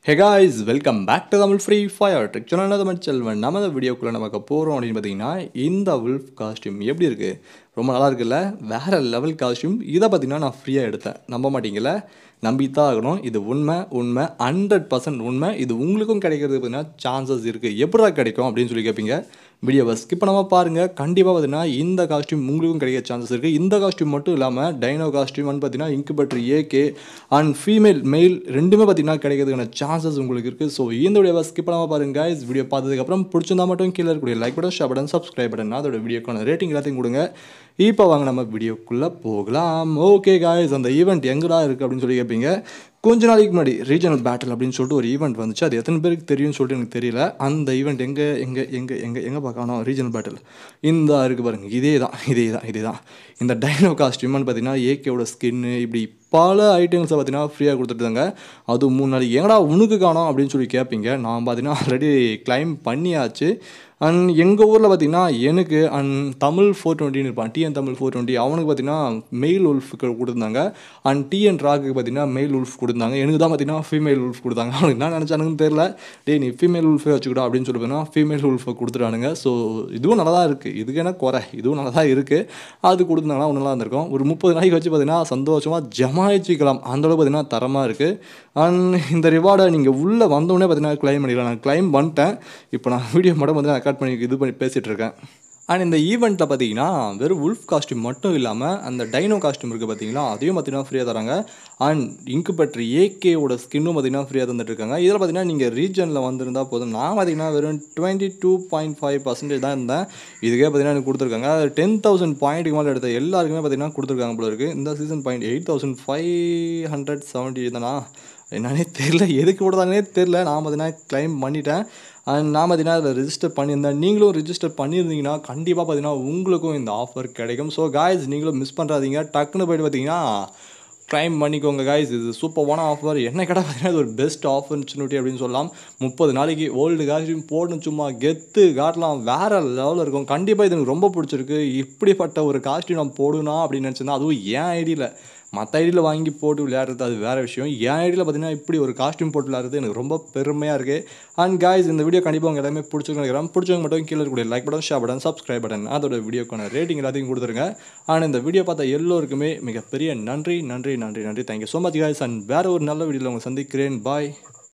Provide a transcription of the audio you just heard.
Hey guys welcome back to Tamil free fire trick சொன்னால் தமிழ் செல்வன் நம்ம இந்த வீடியோக்குள்ளே நமக்கு போகிறோம் அப்படின்னு பார்த்தீங்கன்னா இந்த உல்ஃப் காஸ்டியூம் எப்படி இருக்குது ரொம்ப நல்லா இருக்குல்ல வேறு லெவல் காஸ்டியூம் இதை பார்த்தீங்கன்னா நான் ஃப்ரீயாக எடுத்தேன் நம்ப மாட்டீங்கல்ல நம்பித்தான் ஆகணும் இது உண்மை உண்மை ஹண்ட்ரட் பர்சன்ட் உண்மை இது உங்களுக்கும் கிடைக்கிறதுக்கு பார்த்தீங்கன்னா சான்சஸ் இருக்குது எப்படா கிடைக்கும் அப்படின்னு சொல்லி கேட்பீங்க வீடியோவை ஸ்கிப் பண்ணாமல் பாருங்கள் கண்டிப்பாக பார்த்தீங்கன்னா இந்த காஸ்டியூம் உங்களுக்கும் கிடைக்க சான்சஸ் இருக்குது இந்த காஸ்டியூம் மட்டும் இல்லாமல் டைனோ காஸ்டியூம் வந்து பார்த்தீங்கன்னா incubator AK and female male ரெண்டுமே பார்த்தீங்கன்னா கிடைக்கிறதுக்கான சான்சஸ் உங்களுக்கு இருக்குது ஸோ இந்த வீடியோவை ஸ்கிப் பண்ணாமல் பாருங்க guys. வீடியோ பார்த்ததுக்கப்புறம் பிடிச்சிருந்தா மட்டும் கீழே இருக்கக்கூடிய like button share button subscribe button அதோட வீடியோக்கான ரேட்டிங் எல்லாத்தையும் கொடுங்க இப்போ வாங்க நம்ம வீடியோக்குள்ளே போகலாம் ஓகே காய்ஸ் அந்த ஈவெண்ட் எங்கடா இருக்குது அப்படின்னு சொல்லி கேட்பீங்க கொஞ்ச நாளைக்கு முன்னாடி ரீஜனல் பேட்டில் அப்படின்னு சொல்லிட்டு ஒரு ஈவெண்ட் வந்துச்சு அது எத்தனை பேருக்கு தெரியும்னு சொல்லிட்டு எனக்கு தெரியல அந்த ஈவெண்ட் எங்கே எங்கே எங்கே எங்கே எங்கே பார்க்கணும் ரீஜனல் பேட்டில் இந்த இருக்குது பாருங்க இதே தான் இதே தான் இதே தான் இந்த டைனோ காஸ்டியூம்னு பார்த்தீங்கன்னா ஏகேவோட ஸ்கின்னு இப்படி பல ஐட்டம்ஸை பார்த்தீங்கன்னா ஃப்ரீயாக கொடுத்துட்டாங்க அதுவும் மூணு நாளைக்கு எங்கடா உனக்கு காணோம் அப்படின்னு சொல்லி கேட்பீங்க நான் பார்த்தீங்கன்னா ஆல்ரெடி கிளைம் பண்ணியாச்சு அண்ட் எங்கள் ஊரில் பார்த்தீங்கன்னா எனக்கு அண்ட் தமிழ் ஃபோர் டுவெண்ட்டின்னு இருப்பான் டிஎன் தமிழ் ஃபோர் டுவெண்ட்டி அவனுக்கு பார்த்தீங்கன்னா மெயில் உல்ஃபுக்கு கொடுத்துருந்தாங்க அண்ட் டிஎன் ராக்கு பார்த்தீங்கன்னா மெயில் உல்ஃப் கொடுத்தாங்க எனக்கு தான் பார்த்தீங்கன்னா ஃபீமேல் உல்ஃப் கொடுத்தாங்க அவனுக்கு என்ன நினச்சானுங்கன்னு தெரில டேய் நீ ஃபீமேல் உல்ஃபே வச்சுக்கிட்டா அப்படின்னு சொல்லி பார்த்தீங்கன்னா ஃபீமேல் உல்ஃபை கொடுத்துட்டானுங்க ஸோ இதுவும் நல்லா தான் இருக்குது இதுக்கு என்ன குறை இதுவும் நல்லா தான் இருக்குது அது கொடுத்தாங்கன்னா ஒன்று நல்லா இருந்திருக்கும் ஒரு முப்பது நாளைக்கு வச்சு பார்த்தீங்கன்னா சந்தோஷமாக ஜமாயிச்சிக்கலாம் அந்தளவுக்கு பார்த்தீங்கன்னா தரமாக இருக்குது அண்ட் இந்த ரிவார்டை நீங்கள் உள்ளே வந்தோடனே பார்த்தீங்கன்னா கிளைம் பண்ணிக்கலாம் நான் கிளைம் பண்ணிட்டேன் இப்போ நான் வீடியோ மட்டும் வந்து ரெக்கார்ட் பண்ணி இது பண்ணி பேசிகிட்டு இருக்கேன் அண்ட் இந்த ஈவெண்ட்டில் பார்த்தீங்கன்னா வெறும் உல்ஃப் காஸ்டியூம் மட்டும் இல்லாமல் அந்த டைனோ காஸ்டியூம் இருக்குது பார்த்தீங்களா அதையும் பார்த்தீங்கன்னா ஃப்ரீயாக தராங்க அண்ட் இன்குபேட்டர் ஏகேவோட ஸ்கின்னும் பார்த்தீங்கன்னா ஃப்ரீயாக தந்துட்டு இருக்காங்க இதில் பார்த்தீங்கன்னா நீங்கள் ரீஜனில் வந்திருந்தால் போதும் நான் பார்த்தீங்கன்னா வெறும் twenty two point five percentage தான் இருந்தேன் இதுக்கே பார்த்தீங்கன்னா எனக்கு கொடுத்துருக்காங்க அது டென் தௌசண்ட் பாயிண்ட்டுக்கு மேலே எடுத்த எல்லாருக்குமே பார்த்தீங்கன்னா கொடுத்துருக்காங்க போல இருக்குது இந்த season point eight thousand five hundred seventy தானா என்னன்னே தெரில எதுக்கு போடுதானே தெரில நான் பார்த்தீங்கன்னா கிளைம் பண்ணிட்டேன் அண்ட் நான் பார்த்தீங்கன்னா அதில் ரிஜிஸ்டர் பண்ணியிருந்தேன் நீங்களும் ரிஜிஸ்டர் பண்ணியிருந்தீங்கன்னா கண்டிப்பாக பார்த்தீங்கன்னா உங்களுக்கும் இந்த ஆஃபர் கிடைக்கும் ஸோ காய்ஸ் நீங்களும் மிஸ் பண்ணுறாதீங்க டக்குன்னு போயிட்டு பார்த்தீங்கன்னா கிளைம் பண்ணிக்கோங்க காய்ஸ் இது சூப்பரான ஆஃபர் என்ன கேட்டால் பார்த்தீங்கன்னா இது ஒரு பெஸ்ட் ஆப்பர்ச்சுனிட்டி அப்படின்னு சொல்லலாம் முப்பது நாளைக்கு ஓல்டு காஸ்டியூம் போடணும் சும்மா கெத்து காட்டலாம் வேறு லெவலில் இருக்கும் கண்டிப்பாக இது எனக்கு ரொம்ப பிடிச்சிருக்கு இப்படிப்பட்ட ஒரு காஸ்டியூம் நான் போடணும் அப்படின்னு நினச்சிருந்தேன் அதுவும் ஏன் ஐடியில் மற்ற ஐடியில் வாங்கி போட்டு விளையாடுறது அது வேறு விஷயம் என் ஐடியில் பார்த்தீங்கன்னா இப்படி ஒரு காஸ்டியூம் போட்டு விளையாடுறது எனக்கு ரொம்ப பெருமையாக இருக்குது அண்ட் காய்ஸ் இந்த வீடியோ கண்டிப்பாக உங்கள் எல்லாமே பிடிச்சிருக்கணும் நினைக்கிறேன் பிடிச்சவங்க மட்டும் கீழே இருக்கக்கூடிய like button share button subscribe button அதோட வீடியோக்கான ரேட்டிங் எல்லாத்தையும் கொடுத்துருங்க அண்ட் இந்த வீடியோ பார்த்த எல்லோருக்குமே மிகப்பெரிய நன்றி நன்றி நன்றி நன்றி thank you so much guys and வேறு ஒரு நல்ல வீடியோவில் உங்களை சந்திக்கிறேன் பாய்